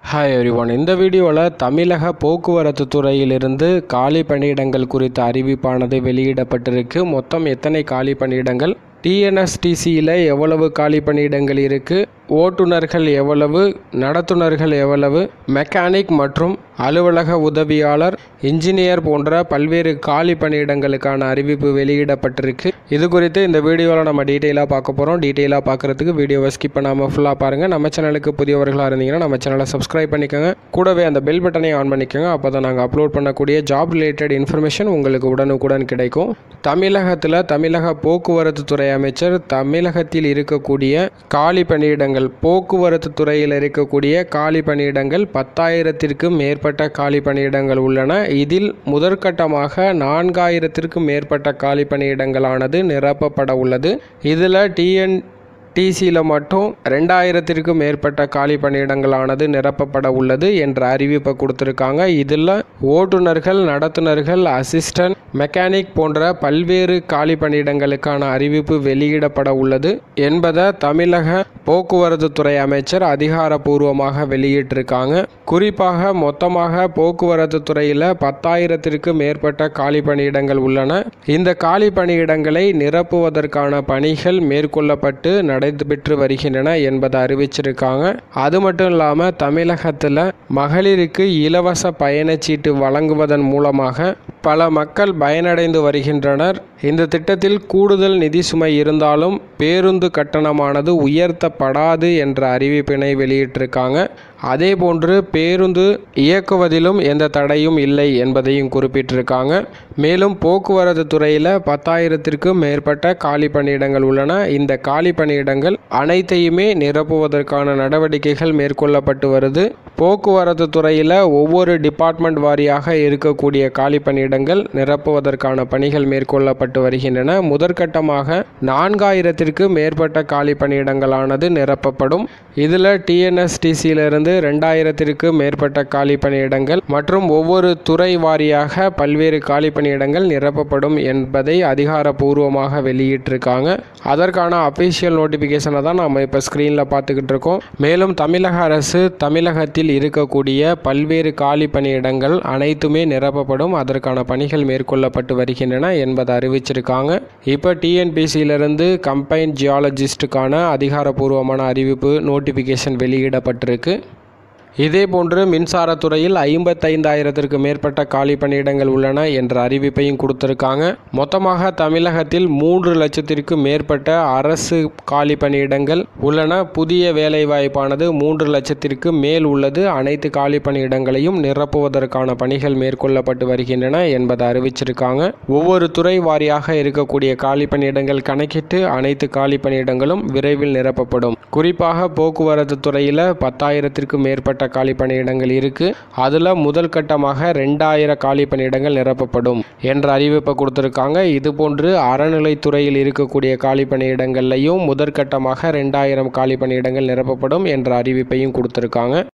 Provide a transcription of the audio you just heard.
hi everyone இந்த வீடியோவில் தமிழக போக்குவரத்து துறையிலிருந்து காலி பணியிடங்கள் குறித்த அறிவிப்பானது வெளியிடப்பட்டிருக்கு மொத்தம் எத்தனை காலி பணியிடங்கள் டிஎன்எஸ்டிசியில் எவ்வளவு காலி பணியிடங்கள் இருக்குது ஓட்டுநர்கள் எவ்வளவு நடத்துனர்கள் எவ்வளவு மெக்கானிக் மற்றும் அலுவலக உதவியாளர் இன்ஜினியர் போன்ற பல்வேறு காலி பணியிடங்களுக்கான அறிவிப்பு வெளியிடப்பட்டிருக்கு இது குறித்து இந்த வீடியோவில் நம்ம டீட்டெயிலாக பார்க்க போகிறோம் டீட்டெயிலாக பார்க்குறதுக்கு வீடியோவை ஸ்கிப் பண்ணாமல் ஃபுல்லாக பாருங்கள் நம்ம சேனலுக்கு புதியவர்களாக இருந்தீங்கன்னா நம்ம சேனலை சப்ஸ்கிரைப் பண்ணிக்கோங்க கூடவே அந்த பெல் பட்டனையும் ஆன் பண்ணிக்கோங்க அப்போ தான் நாங்கள் அப்லோட் பண்ணக்கூடிய ஜாப் ரிலேட்டட் இன்ஃபர்மேஷன் உங்களுக்கு உடனுக்குடன் கிடைக்கும் தமிழகத்தில் தமிழக போக்குவரத்து துறை அமைச்சர் தமிழகத்தில் இருக்கக்கூடிய காலி பணியிடங்கள் போக்குவரத்து துறையில் இருக்கக்கூடிய காலி பணியிடங்கள் பத்தாயிரத்திற்கும் மேற்பட்ட காலி பணியிடங்கள் உள்ளன இதில் முதற்கட்டமாக நான்காயிரத்திற்கும் மேற்பட்ட காலி பணியிடங்களானது நிரப்பப்பட உள்ளது இதில் டிஎன் டிசியில் மட்டும் ரெண்டாயிரத்திற்கும் மேற்பட்ட காலி பணியிடங்களானது நிரப்பப்பட உள்ளது என்ற அறிவிப்பை கொடுத்துருக்காங்க இதில் ஓட்டுநர்கள் நடத்துனர்கள் அசிஸ்டன்ட் மெக்கானிக் போன்ற பல்வேறு காலி பணியிடங்களுக்கான அறிவிப்பு வெளியிடப்பட உள்ளது என்பதை தமிழக போக்குவரத்து துறை அமைச்சர் அதிகாரப்பூர்வமாக வெளியிட்டிருக்காங்க குறிப்பாக மொத்தமாக போக்குவரத்து துறையில் பத்தாயிரத்திற்கு மேற்பட்ட காலி பணியிடங்கள் உள்ளன இந்த காலி பணியிடங்களை நிரப்புவதற்கான பணிகள் மேற்கொள்ளப்பட்டு நடைபெற்று வருகின்றன என்பதை அறிவிச்சிருக்காங்க அது மட்டும் இல்லாமல் தமிழகத்தில் மகளிருக்கு இலவச பயணச்சீட்டு வழங்குவதன் மூலமாக பல மக்கள் பயனடைந்து வருகின்றனர் இந்த திட்டத்தில் கூடுதல் நிதி சுமை இருந்தாலும் பேருந்து கட்டணமானது உயர்த்தப்படாது என்ற அறிவிப்பினை வெளியிட்டிருக்காங்க அதே போன்று பேருந்து இயக்குவதிலும் எந்த தடையும் இல்லை என்பதையும் குறிப்பிட்டிருக்காங்க மேலும் போக்குவரத்து துறையில் பத்தாயிரத்திற்கும் மேற்பட்ட காலி பணியிடங்கள் உள்ளன இந்த காலி பணியிடங்கள் அனைத்தையுமே நிரப்புவதற்கான நடவடிக்கைகள் மேற்கொள்ளப்பட்டு வருது போக்குவரத்து துறையில் ஒவ்வொரு டிபார்ட்மெண்ட் வாரியாக இருக்கக்கூடிய காலி பணியிடங்கள் நிரப்புவதற்கான பணிகள் மேற்கொள்ளப்பட்டு வருகின்றன முதற்கட்டமாக நான்காயிரத்திற்கு மேற்பட்ட காலி பணியிடங்களானது நிரப்பப்படும் இதில் டிஎன்எஸ்டிசியிலிருந்து ரெண்டாயிரத்திற்கு மேற்பட்ட காலி பணியிடங்கள் மற்றும் ஒவ்வொரு துறை வாரியாக பல்வேறு காலி பணியிடங்கள் நிரப்பப்படும் என்பதை அதிகாரப்பூர்வமாக வெளியிட்டிருக்காங்க அதற்கான அஃபிஷியல் நோட்டிஃபிகேஷனை தான் நம்ம இப்போ ஸ்க்ரீனில் பார்த்துக்கிட்டு இருக்கோம் மேலும் தமிழக அரசு தமிழகத்தில் இருக்கக்கூடிய பல்வேறு காலி பணியிடங்கள் அனைத்துமே நிரப்பப்படும் அதற்கான பணிகள் மேற்கொள்ளப்பட்டு வருகின்றன என்பதை அறிவிச்சிருக்காங்க இப்போ டிஎன்பிசியிலிருந்து கம்பைன் ஜியாலஜிஸ்டுக்கான அதிகாரப்பூர்வமான அறிவிப்பு நோட்டிஃபிகேஷன் வெளியிடப்பட்டிருக்கு இதேபோன்று மின்சாரத்துறையில் ஐம்பத்தைந்தாயிரத்திற்கு மேற்பட்ட காலி பணியிடங்கள் உள்ளன என்ற அறிவிப்பையும் கொடுத்திருக்காங்க மொத்தமாக தமிழகத்தில் மூன்று லட்சத்திற்கு மேற்பட்ட அரசு காலி பணியிடங்கள் உள்ளன புதிய வேலைவாய்ப்பானது மூன்று லட்சத்திற்கு மேல் உள்ளது அனைத்து காலி பணியிடங்களையும் நிரப்புவதற்கான பணிகள் மேற்கொள்ளப்பட்டு வருகின்றன என்பதை அறிவிச்சிருக்காங்க ஒவ்வொரு துறை வாரியாக இருக்கக்கூடிய காலி பணியிடங்கள் கணக்கிட்டு அனைத்து காலி பணியிடங்களும் விரைவில் நிரப்பப்படும் குறிப்பாக போக்குவரத்து துறையில் பத்தாயிரத்திற்கும் மேற்பட்ட காலி பணியிடங்கள் இருக்கு அதில் முதல் கட்டமாக ரெண்டாயிரம் காலி பணியிடங்கள் நிரப்பப்படும் என்ற அறிவிப்பை கொடுத்துருக்காங்க இதுபோன்று அறநிலைத்துறையில் இருக்கக்கூடிய காலி பணியிடங்கள்லையும் முதற்கட்டமாக ரெண்டாயிரம் காலி பணியிடங்கள் நிரப்பப்படும் என்ற அறிவிப்பையும் கொடுத்துருக்காங்க